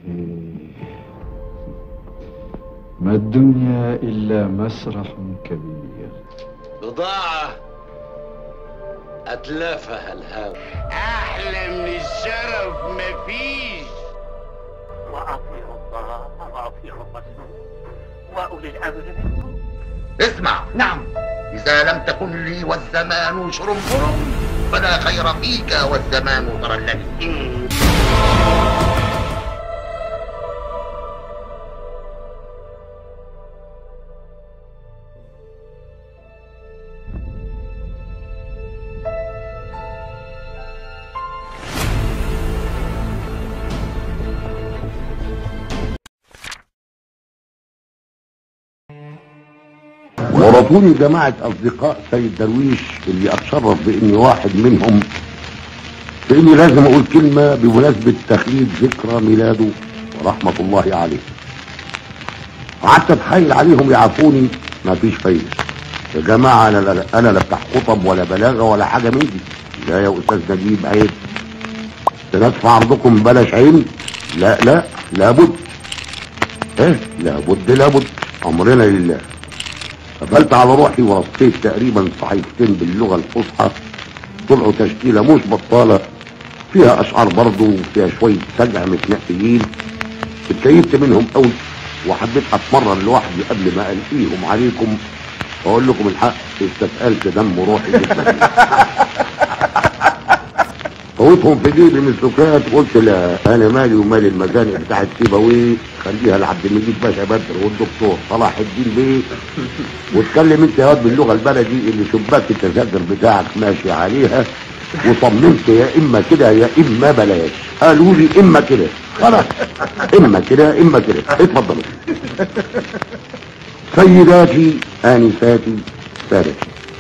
ما الدنيا إلا مسرح كبير بضاعة أتلافها الهوى أحلى من الشرف مفيش وأطيعوا الله وأطيعوا الرسول وأولي الأمر منكم اسمع نعم إذا لم تكن لي والزمان شرنبرم فلا خير فيك والزمان ترى الذي ورطوني جماعة أصدقاء سيد درويش اللي أتشرف بإني واحد منهم بإني لازم أقول كلمة بمناسبة تخليد ذكرى ميلاده ورحمة الله عليه قعدت أتحايل عليهم يعافوني مفيش فايدة يا جماعة أنا لا أنا لا بتاع خطب ولا بلاغة ولا حاجة من دي لا يا أستاذ نجيب عيب تندفع عرضكم بلاش عين لا لا لابد ايه لابد لابد أمرنا لله قفلت على روحي ورصيت تقريبا صحيفتين باللغة الفصحى طلعوا تشكيلة مش بطالة فيها أشعار برضه وفيها شوية سجع متنقيين اتكيفت منهم قوي وحبيت أتمرن لوحدي قبل ما ألقيهم عليكم وأقول لكم الحق استثقلت دم روحي جدا فوتهم في جيبي من السكات قلت لا انا مالي ومال المزانق بتاعت سيبويه خليها لعبد المجيد باشا بدر والدكتور صلاح الدين بيه واتكلم انت يا واد باللغه البلدي اللي شباك التذاكر بتاعك ماشي عليها وصممت يا اما كده يا اما بلاش قالوا لي اما كده خلاص اما كده اما كده اتفضلوا سيداتي انساتي سادتي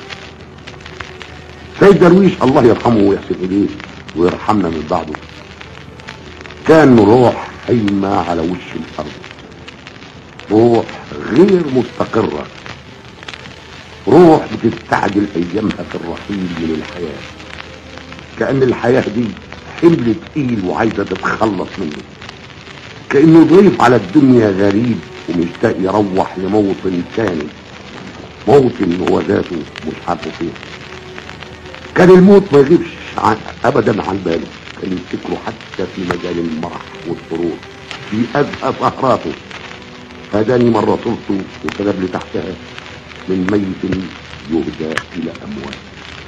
سيد درويش الله يرحمه ويحسن اليه ويرحمنا من بعده كان روح هيمة على وش الارض روح غير مستقرة روح بتستعجل ايامها في الرحيل من الحياة كأن الحياة دي حمل تقيل وعايزة تتخلص منه كأنه ضيف على الدنيا غريب ومشتاق يروح لموطن تاني موطن هو ذاته مش عارفه فين كان الموت ما يغيبش عن ابدا عن باله كان يفتكره حتى في مجال المرح والسرور في ازهى سهراته هداني مرة صرته وكتب لي تحتها من ميت يهدى الى اموات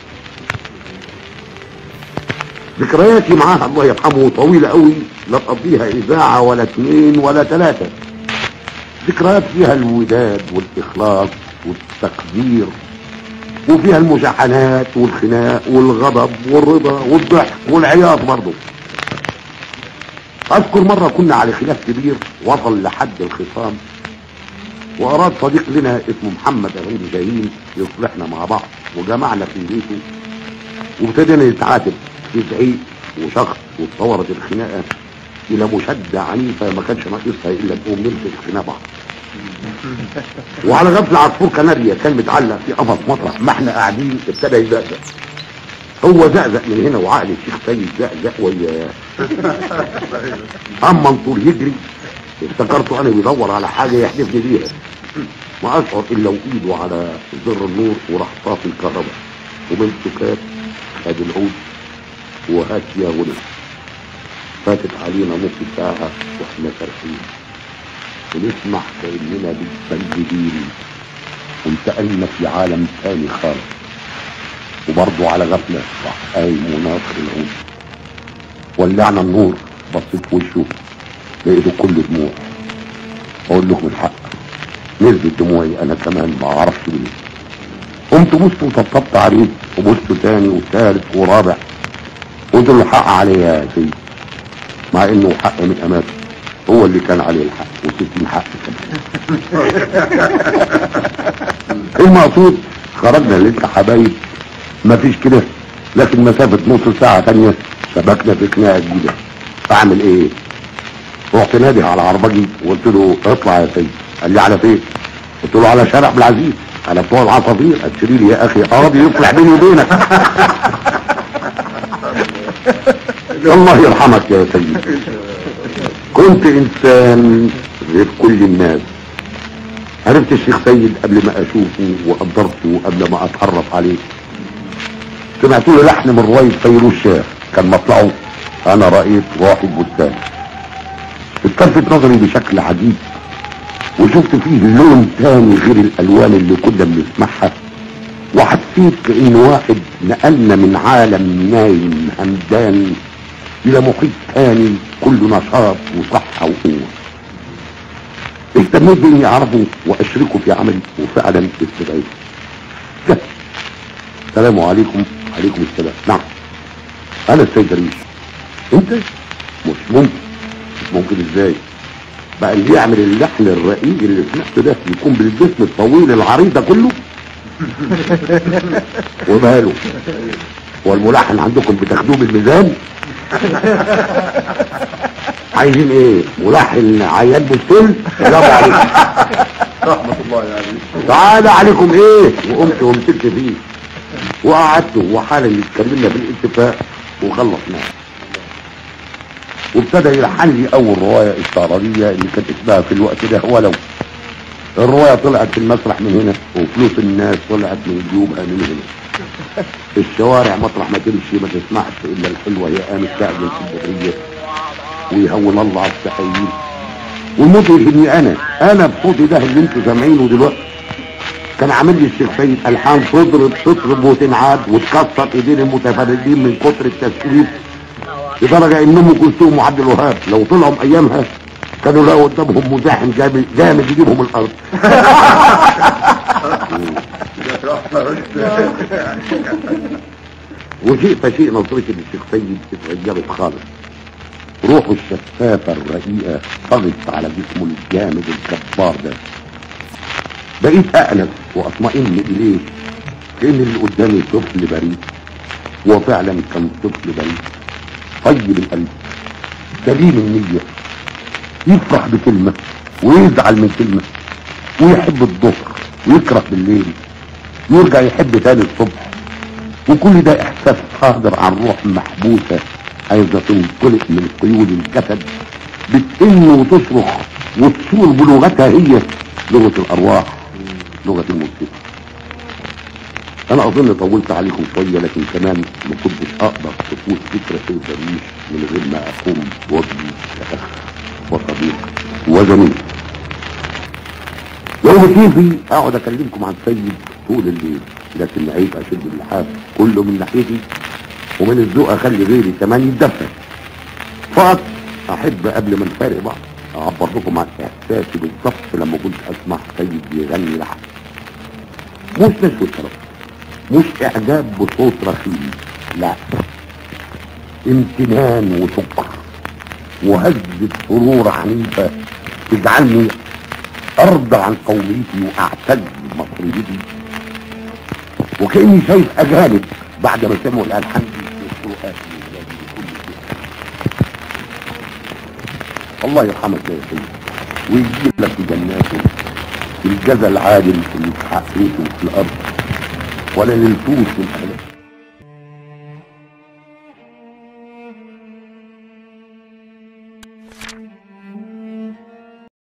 ذكرياتي معاها الله يرحمه طويلة قوي لا تقضيها اذاعة ولا اتنين ولا تلاتة ذكريات فيها الوداد والاخلاص والتقدير وفيها المشاحنات والخناق والغضب والرضا والضحك والعياط برضه اذكر مرة كنا على خلاف كبير وصل لحد الخصام واراد صديق لنا اسمه محمد غريب شاهين يصلحنا مع بعض وجمعنا في بيته وابتدينا نتعاتب في زعيق وشخص واتطورت الخناقة الى مشادة عنيفة ما كانش ناقصها الا نقوم نمسك خناقة بعض وعلى غفلة عصفور كناريا كان متعلق في قفص مطرح ما احنا قاعدين ابتدى يزقزق هو زقزق من هنا وعقل الشيخ سيد زقزق وياه اما منصور يجري افتكرته انا بيدور على حاجة يحدفني بيها ما اشعر الا وايده على زر النور وراح طافي الكهرباء ومن سكات خد العود وهات يا غنى فاتت علينا نص ساعة واحنا فرحين ونسمع كأننا بنتبدلين وانتقلنا في عالم تاني خالص وبرضه على غفلة راح قايم وناصر العود ولعنا النور بصيت في وشه لقيته كله دموع اقول لهم الحق نزلت دموعي انا كمان ما اعرفش ليه قمت بصت وطبطبت عليه وبصت تاني وثالث ورابع قلت له الحق عليا يا سيدي مع انه حق من اماته هو اللي كان عليه الحق وستين حق كمان المقصود خرجنا لسه حبايب مفيش كده لكن مسافة نص ساعة تانية شبكنا في خناقة جديدة اعمل ايه رحت نادي على عربجي وقلت له اطلع يا سيدي قال لي على فين قلت له على شارع عبد العزيز على بتوع العصافير اشتري لي يا اخي قاضي يصلح بيني وبينك الله يرحمك يا سيدي كنت انسان غير كل الناس عرفت الشيخ سيد قبل ما اشوفه وقدرته قبل ما اتعرف عليه سمعت له لحن من رواية فيروز شاه كان مطلعه انا رأيت راحب بستان اتلفت نظري بشكل عجيب وشفت فيه لون تاني غير الالوان اللي كنا بنسمعها وحسيت كأن واحد نقلنا من عالم نايم همدان الى محيط تاني كله نشاط وصحة وقوة اهتميت باني اعرفه واشركه في عملي وفعلا استدعيته جه. السلام عليكم عليكم السلام نعم انا السيد ريش انت مش ممكن مش ممكن ازاي بقى اللي يعمل اللحن الرقيق اللي سمعته ده يكون بالجسم الطويل العريض ده كله وماله والملحن عندكم بتاخدوه بالميزان عايزين ايه ملحن عيان بالسل سلام عليكم رحمة الله عليك تعالى عليكم ايه وقمت ومسكت فيه وقعدت وحالا اتكلمنا في الاتفاق وخلصناه وابتدى يلحن لي اول روايه استعراضيه اللي كانت اسمها في الوقت ده ولو الروايه طلعت في المسرح من هنا وفلوس الناس طلعت من جيوبها من هنا الشوارع مطرح ما تمشي ما تسمعش الا الحلوه هي قامت تعمل في البريه ويهون الله على السحيين والمدهش اني انا انا بصوتي ده اللي انتوا سامعينه دلوقتي كان عامل لي الشيخ سيد الحان تضرب تضرب وتنعاد وتكسر ايدين المتفردين من كتر التسويف لدرجه ان ام كلثوم وعبد الوهاب لو طلعوا ايامها كانوا لقوا قدامهم مزاحم جامد جامد يجيبهم الارض وشيء فشيء نظرتي للشيخ سيد اتغيرت خالص روحه الشفافة الرقيقة طغت على جسمه الجامد الجبار ده بقيت أأنس وأطمئن إليه كأن اللي قدامي طفل بريء وفعلا كان طفل بريء طيب القلب سليم النية يفرح بكلمة ويزعل من كلمة ويحب الظهر ويكره بالليل يرجع يحب تاني الصبح وكل ده احساس قادر على الروح محبوسة عايزة تنطلق من قيود الجسد بتئن وتصرخ وتصور بلغتها هي لغة الارواح لغة الموسيقى انا اظن طولت عليكم شوية لكن كمان ما كنتش اقدر تفوت فكرة الدرويش من غير ما اقوم بواجبي كاخ وصديق وزميل يوم كيفي اقعد اكلمكم عن سيد طول الليل لكن عيب اشد اللحاف كله من ناحيتي ومن الذوق اخلي غيري كمان يتدفى فقط احب قبل ما نفارق بعض اعبر لكم عن احساسي بالظبط لما كنت اسمع سيد بيغني لحن مش نشوة طرف مش اعجاب بصوت رخيم لا امتنان وسكر وهزة سرور عنيفة تجعلني ارضى عن قوميتي واعتز بمصريتي وكاني شايف اجانب بعد ما سمعوا الالحان دي والفروقات اللي بلادي وكل شيء. الله يرحمك يا سيدي ويجيب لك في جناته الجزا العادل اللي تحققته في الارض ولا للفوس من